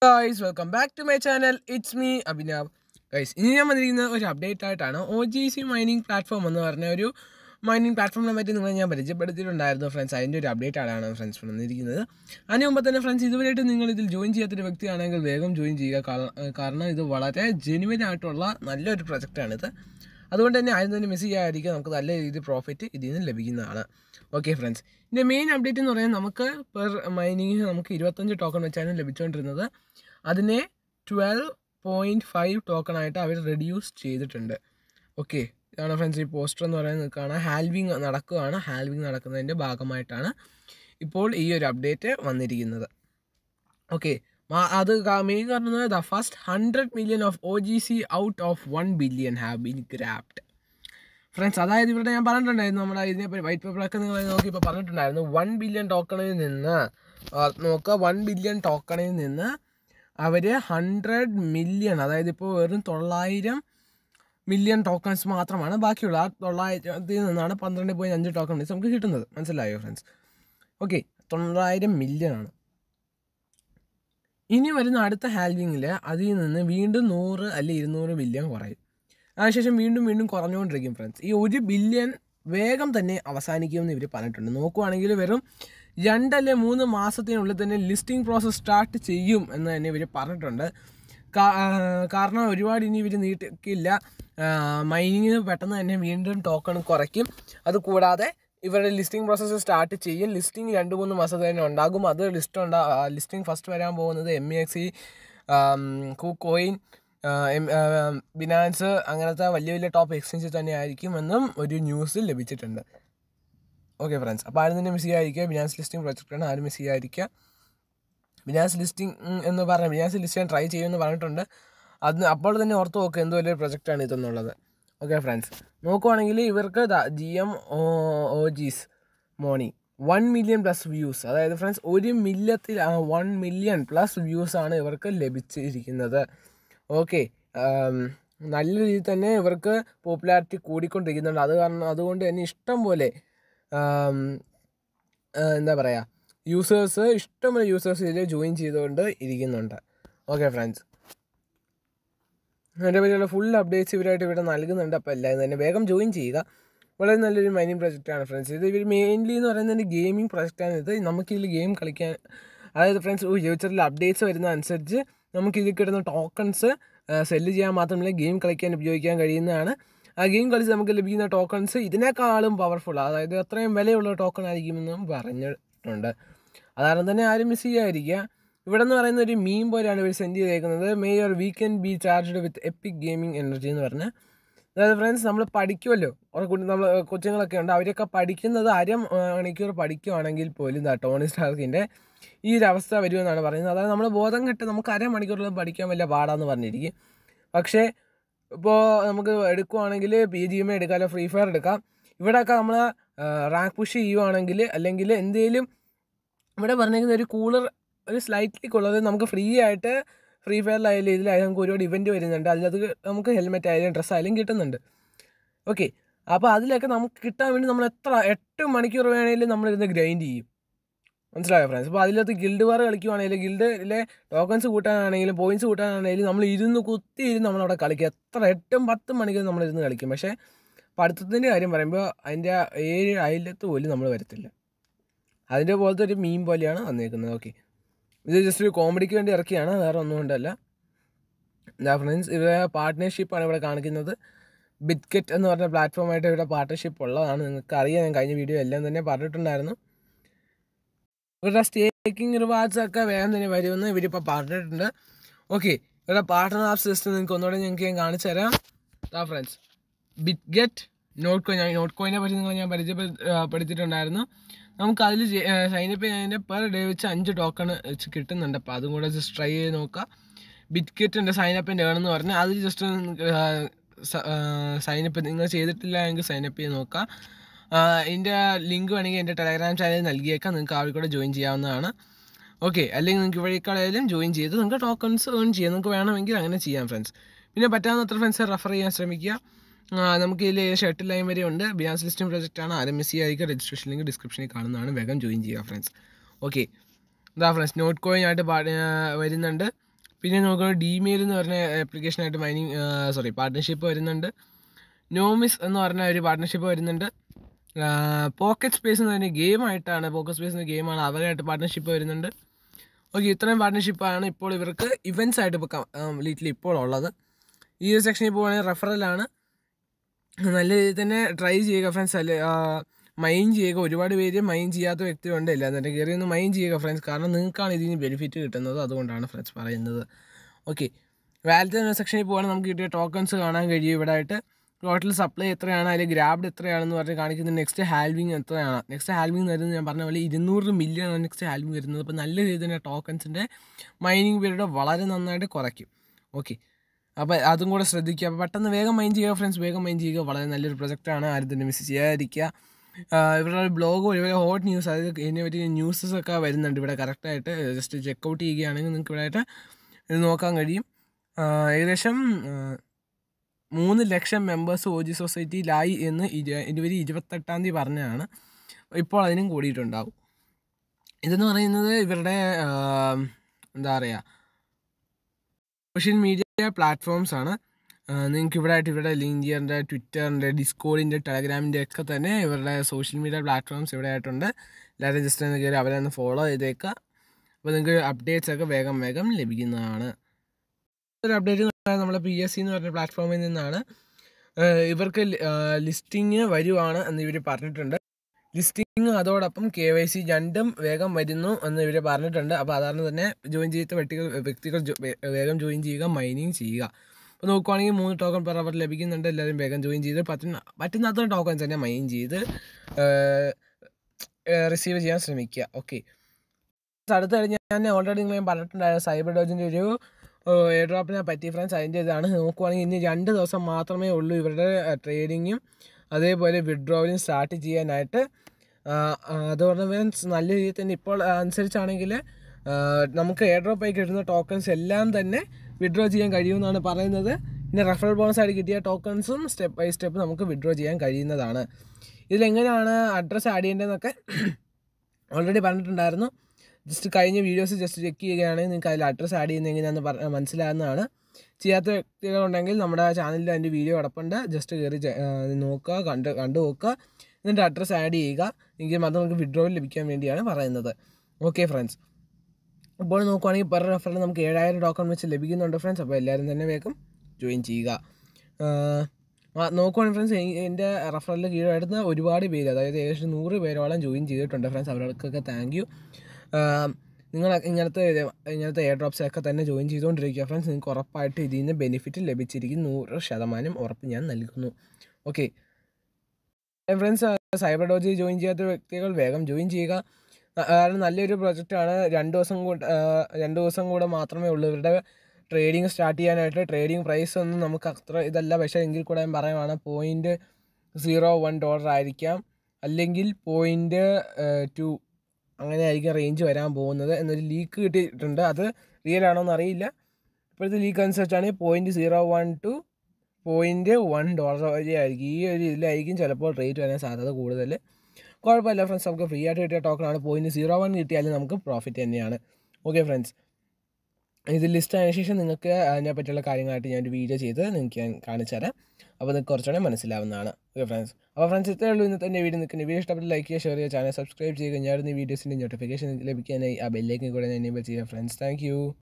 guys welcome back to my channel it's me Abhinav guys ഇനി ഞാൻ വന്നിരിക്കുന്ന ഒരു അപ്ഡേറ്റ് ആയിട്ടാണ് O G C mining platform എന്ന് പറഞ്ഞ ഒരു മൈനിങ് പ്ലാറ്റ്ഫോമിനെ പറ്റി നിങ്ങളെ ഞാൻ പരിചയപ്പെടുത്തിയിട്ടുണ്ടായിരുന്നു ഫ്രണ്ട്സ് അതിൻ്റെ ഒരു അപ്ഡേറ്റ് ആണ് ഫ്രണ്ട്സ് വന്നിരിക്കുന്നത് അതിന് മുമ്പ് തന്നെ ഫ്രണ്ട്സ് ഇതുവരെയായിട്ട് നിങ്ങൾ ഇതിൽ ജോയിൻ ചെയ്യാത്തൊരു വ്യക്തിയാണെങ്കിൽ വേഗം ജോയിൻ ചെയ്യുക കാര- കാരണം ഇത് വളരെ ജെനുവിൻ ആയിട്ടുള്ള നല്ലൊരു പ്രൊജക്റ്റാണിത് അതുകൊണ്ട് തന്നെ ആദ്യം തന്നെ മിസ് ചെയ്യാതിരിക്കുക നമുക്ക് നല്ല രീതിയിൽ പ്രോഫിറ്റ് ഇതിൽ നിന്ന് ലഭിക്കുന്നതാണ് ഓക്കെ ഫ്രണ്ട്സ് ഇതിൻ്റെ മെയിൻ അപ്ഡേറ്റ് എന്ന് പറയുന്നത് നമുക്ക് പെർ മൈനിങ് നമുക്ക് ഇരുപത്തഞ്ച് ടോക്കൺ വെച്ചാണ് ലഭിച്ചുകൊണ്ടിരുന്നത് അതിനെ ട്വൽവ് പോയിൻറ്റ് ഫൈവ് ടോക്കൺ ആയിട്ട് അവർ റെഡ്യൂസ് ചെയ്തിട്ടുണ്ട് ഓക്കെ ഇതാണ് ഫ്രണ്ട്സ് ഈ പോസ്റ്റർ എന്ന് പറയുന്നത് കാണാം ഹാൽവിങ് നടക്കുകയാണ് ഹാൽവിങ് നടക്കുന്നതിൻ്റെ ഭാഗമായിട്ടാണ് ഇപ്പോൾ ഈ ഒരു അപ്ഡേറ്റ് വന്നിരിക്കുന്നത് ഓക്കെ അത് മെയിൻ പറഞ്ഞത് the first hundred million of O G C out of one billion have been grabbed friends അതായത് ഇവിടെ ഞാൻ പറഞ്ഞിട്ടുണ്ടായിരുന്നു നമ്മുടെ ഇതിനെ വൈറ്റ് പേപ്പറൊക്കെ നിങ്ങൾ നോക്കി ഇപ്പോൾ പറഞ്ഞിട്ടുണ്ടായിരുന്നു വൺ ബില്യൺ ടോക്കണിൽ നിന്ന് ആ, നോക്കുക വൺ ബില്യൺ ടോക്കണിൽ നിന്ന് അവർ ഹൺഡ്രഡ് മില്യൺ അതായത് ഇപ്പോൾ വെറും തൊള്ളായിരം മില്യൺ ടോക്കൺസ് മാത്രമാണ് ബാക്കിയുള്ള ആ തൊള്ളായിരത്തിൽ നിന്നാണ് പന്ത്രണ്ട് പോയിൻറ്റ് അഞ്ച് ടോക്കൺസ് നമുക്ക് കിട്ടുന്നത് മനസ്സിലായോ ഫ്രണ്ട്സ് ഓക്കെ തൊള്ളായിരം മില്യൺ ആണ് ഇനി വരുന്ന അടുത്ത ഹാൽവിങ്ങിൽ അതിൽ നിന്ന് വീണ്ടും നൂറ് അല്ലെ ഇരുന്നൂറ് ബില്യൺ കുറയും അതിനുശേഷം വീണ്ടും വീണ്ടും കുറഞ്ഞുകൊണ്ടിരിക്കും ഫ്രണ്ട്സ് ഈ ഒരു ബില്യൺ വേഗം തന്നെ അവസാനിക്കുമെന്ന് ഇവർ പറഞ്ഞിട്ടുണ്ട് നോക്കുവാണെങ്കിൽ വെറും രണ്ടല്ലെ മൂന്ന് മാസത്തിനുള്ളിൽ തന്നെ ലിസ്റ്റിംഗ് പ്രോസസ്സ് സ്റ്റാർട്ട് ചെയ്യും എന്ന് തന്നെ ഇവർ പറഞ്ഞിട്ടുണ്ട് കാ- ആ, കാരണം ഒരുപാട് ഇനി ഇവർ നീട്ടിക്കില്ല മൈനിങ് പെട്ടെന്ന് തന്നെ വീണ്ടും ടോക്കൺ കുറയ്ക്കും അതുകൂടാതെ ഇവരുടെ ലിസ്റ്റിംഗ് പ്രോസസ്സ് സ്റ്റാർട്ട് ചെയ്യും ലിസ്റ്റിംഗ് രണ്ട് മൂന്ന് മാസം തന്നെ ഉണ്ടാകും അത് ലിസ്റ്റ് ഉണ്ടാ ലിസ്റ്റിംഗ് ഫസ്റ്റ് വരാൻ പോകുന്നത് M E X coin Binance അങ്ങനത്തെ വലിയ വലിയ ടോപ്പ് എക്സ്ചേഞ്ച് തന്നെ ആയിരിക്കും എന്നും ഒരു ന്യൂസ് ലഭിച്ചിട്ടുണ്ട് ഓക്കെ ഫ്രണ്ട്സ് അപ്പോൾ ആരും തന്നെ മിസ് ചെയ്യാതിരിക്കുക ബിനാൻസ് ലിസ്റ്റിംഗ് പ്രൊജക്റ്റാണ് ആരും മിസ് ചെയ്യാതിരിക്കുക ബിനാൻസ് ലിസ്റ്റിംഗ് എന്ന് പറഞ്ഞ ബിനാൻസ് ലിസ്റ്റ് ചെയ്യാൻ ട്രൈ ചെയ്യുമെന്ന് പറഞ്ഞിട്ടുണ്ട് അതിന് അപ്പോൾ തന്നെ ഓർത്ത് നോക്കുക എന്തോ വലിയൊരു പ്രൊജക്റ്റാണ് ഇതെന്നുള്ളത് ഓക്കെ ഫ്രണ്ട്സ് നോക്കുവാണെങ്കിൽ ഇവർക്ക് ജി എം ഒ ജീസ് മോണി വൺ മില്യൺ പ്ലസ് വ്യൂസ് അതായത് ഫ്രണ്ട്സ് ഒരു മില്യത്തിൽ വൺ മില്യൺ പ്ലസ് വ്യൂസ് ആണ് ഇവർക്ക് ലഭിച്ചിരിക്കുന്നത് ഓക്കെ നല്ല രീതിയിൽ തന്നെ ഇവർക്ക് പോപ്പുലാരിറ്റി കൂടിക്കൊണ്ടിരിക്കുന്നുണ്ട് അത് കാരണം അതുകൊണ്ട് തന്നെ ഇഷ്ടം പോലെ ആം, ആ, എന്താ പറയുക യൂസേഴ്സ് ഇഷ്ടംപോലെ യൂസേഴ്സ് ഇതിൽ ജോയിൻ ചെയ്തുകൊണ്ട് ഇരിക്കുന്നുണ്ട് ഓക്കെ ഫ്രണ്ട്സ് അതിൻ്റെ പറ്റിയുള്ള ഫുൾ അപ്ഡേറ്റ്സ് ഇവരായിട്ട് ഇവിടെ നൽകുന്നുണ്ട് അപ്പോൾ എല്ലാവരും തന്നെ വേഗം ജോയിൻ ചെയ്യുക വളരെ നല്ലൊരു മൈനിങ് പ്രൊജക്റ്റാണ് ഫ്രണ്ട്സ് ഇത് ഇവർ മെയിൻലി എന്ന് പറയുന്നത് ഗെയിമിംഗ് പ്രൊജക്റ്റാണ് ഇത് നമുക്കിതിൽ ഗെയിം കളിക്കാൻ അതായത് ഫ്രണ്ട്സ് ഫ്യൂച്ചറിൽ അപ്ഡേറ്റ്സ് വരുന്ന അനുസരിച്ച് നമുക്കിതിൽ കിട്ടുന്ന ടോക്കൺസ് സെല്ല് ചെയ്യാൻ മാത്രമല്ല ഗെയിം കളിക്കാൻ ഉപയോഗിക്കാൻ കഴിയുന്നതാണ് ആ ഗെയിം കളിച്ച് നമുക്ക് ലഭിക്കുന്ന ടോക്കൺസ് ഇതിനേക്കാളും പവർഫുൾ അതായത് അത്രയും വിലയുള്ള ടോക്കൺ ആയിരിക്കുമെന്നും പറഞ്ഞിട്ടുണ്ട് അതാണ് തന്നെ ആരും മിസ് ചെയ്യാതിരിക്കുക ഇവിടെ എന്ന് പറയുന്ന ഒരു മീം പോലെയാണ് ഇവർ സെൻഡ് ചെയ്തേക്കുന്നത് may your weekend be charged with epic gaming energy എന്ന് പറഞ്ഞ് അതായത് ഫ്രണ്ട്സ് നമ്മൾ പഠിക്കുമല്ലോ കുറേ കുട്ടി നമ്മൾ കൊച്ചുങ്ങളൊക്കെ ഉണ്ട് അവരൊക്കെ പഠിക്കുന്നത് അര മണിക്കൂർ പഠിക്കുവാണെങ്കിൽ പോലും ദാ ടോണി സ്റ്റാർക്കിൻ്റെ ഈ ഒരു അവസ്ഥ വരുമെന്നാണ് പറയുന്നത് അതായത് നമ്മൾ ബോധം കെട്ട് നമുക്ക് അരമണിക്കൂറിലും പഠിക്കാൻ വലിയ പാടാന്ന് പറഞ്ഞിരിക്കും പക്ഷേ ഇപ്പോൾ നമുക്ക് എടുക്കുവാണെങ്കിൽ പി ജി എം എടുക്കാമല്ലോ ഫ്രീ ഫയർ എടുക്കാം ഇവിടെയൊക്കെ നമ്മൾ റാങ്ക് പുഷ് ചെയ്യുവാണെങ്കിൽ അല്ലെങ്കിൽ എന്തെങ്കിലും ഇവിടെ പറഞ്ഞിരിക്കുന്ന ഒരു കൂളർ ഒരു സ്ലൈറ്റ്ലി കൂളർ നമുക്ക് ഫ്രീ ആയിട്ട് ഫ്രീ ഫയറിലായാലും ഇതിലായാലും നമുക്ക് ഒരുപാട് ഇവൻറ്റ് വരുന്നുണ്ട് അതിനകത്ത് നമുക്ക് ഹെൽമെറ്റ് ആയാലും ഡ്രസ്സ് ആയാലും കിട്ടുന്നുണ്ട് ഓക്കെ അപ്പോൾ അതിലൊക്കെ നമുക്ക് കിട്ടാൻ വേണ്ടി നമ്മൾ എത്ര എട്ട് മണിക്കൂർ വേണമെങ്കിലും നമ്മളിരുന്ന് ഗ്രൈൻഡ് ചെയ്യും മനസ്സിലായോ ഫ്രണ്ട്സ് അപ്പോൾ അതിനകത്ത് ഗിൽഡ് വാർ കളിക്കുവാണെങ്കിലും ഗിൽഡിലെ ടോക്കൺസ് കൂട്ടാനാണെങ്കിലും പോയിന്റ്സ് കൂട്ടാനാണെങ്കിലും നമ്മൾ ഇരുന്ന് കുത്തി ഇരുന്ന് നമ്മളവിടെ കളിക്കും എത്ര എട്ടും പത്തും മണിക്കൂർ നമ്മളിരുന്ന് കളിക്കും പക്ഷേ പഠിത്തത്തിൻ്റെ കാര്യം പറയുമ്പോൾ അതിൻ്റെ ആ ഏഴ് അയലത്ത് പോലും നമ്മൾ വരത്തില്ല അതിൻ്റെ പോലത്തെ ഒരു മീൻ പോലെയാണ് വന്നേക്കുന്നത് ഓക്കെ ഇത് ജസ്റ്റ് ഒരു കോമഡിക്ക് വേണ്ടി ഇറക്കിയാണ് വേറെ ഒന്നും കൊണ്ടല്ല എന്താ ഫ്രണ്ട്സ് ഇവരെ പാർട്ട്ണർഷിപ്പാണ് ഇവിടെ കാണിക്കുന്നത് ബിറ്റ്കെറ്റ് എന്ന് പറഞ്ഞ പ്ലാറ്റ്ഫോമായിട്ട് ഇവിടെ പാർട്ട്ണർഷിപ്പ് ഉള്ളതാണ് നിങ്ങൾക്ക് അറിയാം ഞാൻ കഴിഞ്ഞ വീഡിയോ എല്ലാം തന്നെ പറഞ്ഞിട്ടുണ്ടായിരുന്നു ഇവരുടെ സ്റ്റേക്കിംഗ് റിവാർഡ്സ് ഒക്കെ വേഗം തന്നെ വരുമെന്ന് ഇവരിപ്പോൾ പറഞ്ഞിട്ടുണ്ട് ഓക്കെ ഇവരുടെ പാർട്ട്ണർ ആപ്പ് സിസ്റ്റം നിങ്ങൾക്ക് ഒന്നുകൂടെ ഞങ്ങൾക്ക് ഞാൻ കാണിച്ചു തരാം ദാ friends bit get not coin not കോയിനെ പറ്റി നിങ്ങൾ ഞാൻ പരിചയപ്പെടുത്തിയിട്ടുണ്ടായിരുന്നു നമുക്ക് അതിൽ സൈനപ്പ് ചെയ്യുന്നതിൻ്റെ പെർ ഡേ വെച്ച് അഞ്ച് ടോക്കൺ വെച്ച് കിട്ടുന്നുണ്ട് അപ്പോൾ അതും കൂടെ ജസ്റ്റ് ട്രൈ ചെയ്ത് നോക്കുക ബിറ്റ് ഗെറ്റിൻ്റെ സൈനപ്പിൻ്റെ വേണമെന്ന് പറഞ്ഞാൽ അതിൽ ജസ്റ്റ് സൈനപ്പ് നിങ്ങൾ ചെയ്തിട്ടില്ല എങ്കിൽ സൈനപ്പ് ചെയ്ത് നോക്കുക ഇതിൻ്റെ ലിങ്ക് വേണമെങ്കിൽ എൻ്റെ ടെലഗ്രാം ചാനലിൽ നൽകിയേക്കാം നിങ്ങൾക്ക് അവിടെ കൂടെ ജോയിൻ ചെയ്യാവുന്നതാണ് ഓക്കെ അല്ലെങ്കിൽ നിങ്ങൾക്ക് വഴിക്കാളായാലും ജോയിൻ ചെയ്ത് നിങ്ങൾക്ക് ടോക്കൺസ് ഏൺ ചെയ്യാം നിങ്ങൾക്ക് വേണമെങ്കിൽ അങ്ങനെ ചെയ്യാം ഫ്രണ്ട്സ് പിന്നെ പറ്റാവുന്നത്ര ഫ്രണ്ട്സ് റെഫർ ചെയ്യാൻ ശ്രമിക്കുക ആ, നമുക്ക് ഇതിൽ ഷർട്ട് ലൈൻ വരെ ഉണ്ട് ബിയാൻസ് ലിസ്റ്റിംഗ് പ്രോജക്റ്റ് ആണ് ആരും മിസ് ചെയ്യാതിരിക്കുക രജിസ്ട്രേഷൻ ലിങ്ക് ഡിസ്ക്രിപ്ഷനിൽ കാണുന്നതാണ് വേഗം ജോയിൻ ചെയ്യുക ഫ്രണ്ട്സ് ഓക്കെ ഇതാ ഫ്രണ്ട്സ് നോട്ട് കോയിൻ ആയിട്ട് പാ- ആ, വരുന്നുണ്ട് പിന്നെ നോക്കുക ഡിമെയിൽ എന്ന് പറഞ്ഞ ആപ്ലിക്കേഷനായിട്ട് മൈനിങ് സോറി പാർട്ട്ണർഷിപ്പ് വരുന്നുണ്ട് നോമിസ് എന്ന് പറഞ്ഞ ഒരു പാർട്ട്ണർഷിപ്പ് വരുന്നുണ്ട് പോക്കറ്റ് സ്പേസ് എന്ന് പറഞ്ഞ ഗെയിമായിട്ടാണ് പോക്കറ്റ് സ്പേസ് എന്ന ഗെയിമാണ് അവരായിട്ട് പാർട്ട്ണർഷിപ്പ് വരുന്നുണ്ട് ഓക്കെ ഇത്രയും പാർട്ട്ണർഷിപ്പാണ് ഇപ്പോൾ ഇവർക്ക് ഇവൻറ്റ്സ് ആയിട്ട് ഇപ്പോൾ ലീറ്റിൽ ഇപ്പോൾ ഉള്ളത് ഈ ഒരു സെക്ഷനിൽ പോകുകയാണെങ്കിൽ റെഫറലാണ് നല്ല രീതിയിൽ തന്നെ ട്രൈ ചെയ്യുക ഫ്രണ്ട്സ് അല്ലെ മൈൻ ചെയ്യുക ഒരുപാട് പേര് മൈൻ ചെയ്യാത്ത വ്യക്തിയുണ്ട് ഇല്ല എന്നിട്ട് കയറി ഒന്ന് മൈൻ ചെയ്യുക ഫ്രണ്ട്സ് കാരണം നിങ്ങൾക്കാണ് ഇതിന് ബെനിഫിറ്റ് കിട്ടുന്നത് അതുകൊണ്ടാണ് ഫ്രണ്ട്സ് പറയുന്നത് ഓക്കെ വാലറ്റ് എന്ന സെക്ഷനിൽ പോകാൻ നമുക്ക് കിട്ടിയ ടോക്കൺസ് കാണാൻ കഴിയും ഇവിടെ ആയിട്ട് ടോട്ടൽ സപ്ലൈ എത്രയാണ് അതിൽ ഗ്രാബ്ഡ് എത്രയാണെന്ന് പറഞ്ഞ് കാണിക്കുന്നത് നെക്സ്റ്റ് ഹാൽവിങ് എത്രയാണ് നെക്സ്റ്റ് ഹാൽവിങ് വരുന്നത് ഞാൻ പറഞ്ഞ പോലെ ഇരുന്നൂറ് മില്യൺ ആണ് നെക്സ്റ്റ് ഹാൽവിങ് വരുന്നത് അപ്പോൾ നല്ല രീതിയിൽ തന്നെ ടോക്കൺസിൻ്റെ മൈനിങ് പീരീഡ് വളരെ നന്നായിട്ട് കുറയ്ക്കും ഓക്കെ അപ്പോൾ അതും കൂടെ ശ്രദ്ധിക്കുക അപ്പോൾ പെട്ടെന്ന് വേഗം മൈൻ ചെയ്യുക ഫ്രണ്ട്സ് വേഗം മൈൻ ചെയ്യുക വളരെ നല്ലൊരു പ്രൊജക്റ്റാണ് ആരും തന്നെ മിസ് ചെയ്യാതിരിക്കുക ഇവരുടെ ബ്ലോഗ് ഒരുപോലെ ഹോട്ട് ന്യൂസ് അതായത് ഇതിനെ പറ്റി ന്യൂസസ് ഒക്കെ വരുന്നുണ്ട് ഇവിടെ കറക്റ്റായിട്ട് ജസ്റ്റ് ചെക്കൗട്ട് ചെയ്യുകയാണെങ്കിൽ നിങ്ങൾക്ക് ഇവിടെ ആയിട്ട് ഇത് നോക്കാൻ കഴിയും ഏകദേശം മൂന്ന് ലക്ഷം മെമ്പേഴ്സ് ഒ ജി സൊസൈറ്റിയിലായി എന്ന് ഇരുപത് ഇരുപത്തെട്ടാം തീയതി പറഞ്ഞതാണ് ഇപ്പോൾ അതിനും കൂടിയിട്ടുണ്ടാവും ഇതെന്ന് പറയുന്നത് ഇവരുടെ എന്താ പറയുക സോഷ്യൽ മീഡിയ പ്ലാറ്റ്ഫോംസ് ആണ് നിങ്ങൾക്ക് ഇവിടെ ആയിട്ട് ഇവിടെ ലിങ്കിയറിൻ്റെ ട്വിറ്ററിൻ്റെ ഡിസ്കോഡിൻ്റെ ടെലഗ്രാമിൻ്റെ ഒക്കെ തന്നെ ഇവരുടെ സോഷ്യൽ മീഡിയ പ്ലാറ്റ്ഫോംസ് ഇവിടെ ആയിട്ടുണ്ട് എല്ലാവരും ജസ്റ്റ് ഒന്ന് കയറി അവരെ ഒന്ന് ഫോളോ ചെയ്തേക്കുക അപ്പോൾ നിങ്ങൾക്ക് അപ്ഡേറ്റ്സ് ഒക്കെ വേഗം വേഗം ലഭിക്കുന്നതാണ് ഒരു അപ്ഡേറ്റ് നമ്മുടെ പി എസ് സി എന്ന് പറഞ്ഞ പ്ലാറ്റ്ഫോമിൽ നിന്നാണ് ഇവർക്ക് ലിസ്റ്റിങ് വരുവാണ് എന്ന് ഇവർ പറഞ്ഞിട്ടുണ്ട് ലിസ്റ്റിംഗ് അതോടൊപ്പം കെ വൈ സി രണ്ടും വേഗം വരുന്നു എന്ന് ഇവർ പറഞ്ഞിട്ടുണ്ട് അപ്പോൾ അതാണ് തന്നെ ജോയിൻ ചെയ്ത വ്യക്തികൾ വ്യക്തികൾ വേഗം ജോയിൻ ചെയ്യുക മൈനിങ് ചെയ്യുക അപ്പോൾ നോക്കുവാണെങ്കിൽ മൂന്ന് ടോക്കൺ പെർ അവർ ലഭിക്കുന്നുണ്ട് എല്ലാവരും വേഗം ജോയിൻ ചെയ്ത് പറ്റുന്ന പറ്റുന്നാത്ത ടോക്കൺസ് തന്നെ മൈൻ ചെയ്ത് റിസീവ് ചെയ്യാൻ ശ്രമിക്കുക ഓക്കെ അടുത്ത കഴിഞ്ഞ് ഞാൻ ഓൾറെഡി നിങ്ങൾ ഞാൻ പറഞ്ഞിട്ടുണ്ടായിരുന്നു സൈബർ ഡോജിൻ്റെ ഒരു എയർ ഡ്രോപ്പിനെ പറ്റി ഫ്രണ്ട്സ് അതിൻ്റെ ഇതാണ് നോക്കുവാണെങ്കിൽ ഇനി രണ്ട് ദിവസം മാത്രമേ ഉള്ളൂ ഇവരുടെ ട്രേഡിങ്ങും അതേപോലെ വിഡ്രോവലും സ്റ്റാർട്ട് ചെയ്യാനായിട്ട് അതുകൊണ്ട് മീൻസ് നല്ല രീതിയിൽ തന്നെ ഇപ്പോൾ അനുസരിച്ചാണെങ്കിൽ നമുക്ക് എയർ ഡ്രോപ്പ് ആയി കിട്ടുന്ന ടോക്കൺസ് എല്ലാം തന്നെ വിഡ്രോ ചെയ്യാൻ കഴിയുമെന്നാണ് പറയുന്നത് പിന്നെ റെഫറൽ ബോണസ് ആയിട്ട് കിട്ടിയ ടോക്കൺസും സ്റ്റെപ്പ് ബൈ സ്റ്റെപ്പ് നമുക്ക് വിഡ്രോ ചെയ്യാൻ കഴിയുന്നതാണ് ഇതിലെങ്ങനെയാണ് അഡ്രസ്സ് ആഡ് ചെയ്യേണ്ടതെന്നൊക്കെ ഓൾറെഡി പറഞ്ഞിട്ടുണ്ടായിരുന്നു ജസ്റ്റ് കഴിഞ്ഞ വീഡിയോസ് ജസ്റ്റ് ചെക്ക് ചെയ്യുകയാണെങ്കിൽ നിങ്ങൾക്ക് അതിൽ അഡ്രസ്സ് ആഡ് ചെയ്യുന്നത് എങ്ങനെയാണെന്ന് പറഞ്ഞ മനസ്സിലാകുന്നതാണ് ചെയ്യാത്ത വ്യക്തികളുണ്ടെങ്കിൽ നമ്മുടെ ചാനലിൽ അതിൻ്റെ വീഡിയോ കിടപ്പുണ്ട് ജസ്റ്റ് കയറി നോക്കുക കണ്ട് കണ്ടു നോക്കുക എന്നിട്ട് അഡ്രസ്സ് ആഡ് ചെയ്യുക എങ്കിൽ മാത്രം നമുക്ക് വിഡ്രോയിൽ ലഭിക്കാൻ വേണ്ടിയാണ് പറയുന്നത് ഓക്കെ ഫ്രണ്ട്സ് ഇപ്പോൾ നോക്കുവാണെങ്കിൽ പെർ റെഫറിൽ നമുക്ക് ഏഴായിരം ടോക്കൺ വെച്ച് ലഭിക്കുന്നുണ്ട് ഫ്രണ്ട്സ് അപ്പോൾ എല്ലാവരും തന്നെ വേഗം ജോയിൻ ചെയ്യുക നോക്കുവാണെങ്കിൽ ഫ്രണ്ട്സ് എൻ്റെ റെഫറലിൽ കീഴെടുത്ത് ഒരുപാട് പേര് അതായത് ഏകദേശം നൂറ് പേരോളം ജോയിൻ ചെയ്തിട്ടുണ്ട് ഫ്രണ്ട്സ് അവർക്കൊക്കെ താങ്ക് യു നിങ്ങൾ ഇങ്ങനത്തെ ഇങ്ങനത്തെ എയർ ഡ്രോപ്സിലൊക്കെ തന്നെ ജോയിൻ ചെയ്തുകൊണ്ടിരിക്കുക ഫ്രണ്ട്സ് നിങ്ങൾക്ക് ഉറപ്പായിട്ട് ഇതിൽ നിന്ന് ബെനിഫിറ്റ് ലഭിച്ചിരിക്കും നൂറ് ശതമാനം ഉറപ്പ് ഞാൻ നൽകുന്നു okay friends cyber doge join ചെയ്യാത്ത വ്യക്തികൾ വേഗം ജോയിൻ ചെയ്യുക കാരണം നല്ലൊരു പ്രൊജക്റ്റാണ് രണ്ട് ദിവസം കൂടെ രണ്ട് ദിവസം കൂടെ മാത്രമേ ഉള്ളൂ ഇവരുടെ ട്രേഡിങ് സ്റ്റാർട്ട് ചെയ്യാനായിട്ട് ട്രേഡിങ് പ്രൈസ് ഒന്നും നമുക്ക് അത്ര ഇതല്ല പക്ഷേ എങ്കിൽ കൂടെ ഞാൻ പറയുവാണ് പോയിൻറ്റ് സീറോ വൺ ഡോളർ ആയിരിക്കാം അല്ലെങ്കിൽ പോയിൻറ്റ് ടു അങ്ങനെ ആയിരിക്കും റേഞ്ച് വരാൻ പോകുന്നത് എന്നൊരു ലീക്ക് കിട്ടിയിട്ടുണ്ട് അത് റിയൽ ആണോ എന്ന് അറിയില്ല ഇപ്പോഴത്തെ ലീക്ക് അനുസരിച്ചാണെങ്കിൽ point zero one two point one dollar വരെ ആയിരിക്കും ഈ ഒരു ഇതിലായിരിക്കും ചിലപ്പോൾ റേറ്റ് വരാൻ സാധ്യത കൂടുതൽ കുഴപ്പമില്ല ഫ്രണ്ട്സ് നമുക്ക് ഫ്രീ ആയിട്ട് കിട്ടിയ ടോക്കണാണ് പോയിൻറ്റ് സീറോ വൺ കിട്ടിയാലും നമുക്ക് പ്രോഫിറ്റ് തന്നെയാണ് ഓക്കെ ഫ്രണ്ട്സ് ഇത് ലിസ്റ്റ് ആയതിനു ശേഷം നിങ്ങൾക്ക് അതിനെ പറ്റിയുള്ള കാര്യങ്ങളായിട്ട് ഞാൻ ഒരു വീഡിയോ ചെയ്ത് നിങ്ങൾക്ക് ഞാൻ കാണിച്ചു തരാം അപ്പോൾ നിങ്ങൾക്ക് കുറച്ചുകൂടെ മനസ്സിലാവുന്നതാണ് ഓക്കെ ഫ്രണ്ട്സ് അപ്പോൾ ഫ്രണ്ട്സ് ഇത്രയേ ഉള്ളൂ ഇന്നത്തെ എൻ്റെ വീഡിയോ നിൽക്കുന്ന വീഡിയോ ഇഷ്ടപ്പെട്ട് ലൈക്ക് ചെയ്യുക ഷെയർ ചെയ്യുക ചാനൽ സബ്സ്ക്രൈബ് ചെയ്യുക ഞാൻ ഈ വീഡിയോസിൻ്റെ നോട്ടിഫിക്കേഷൻ ലഭിക്കാനായി ആ ബെല്ലേക്ക് കൂടെ എനേബിൾ ചെയ്യുക ഫ്രണ്ട്സ് താങ്ക്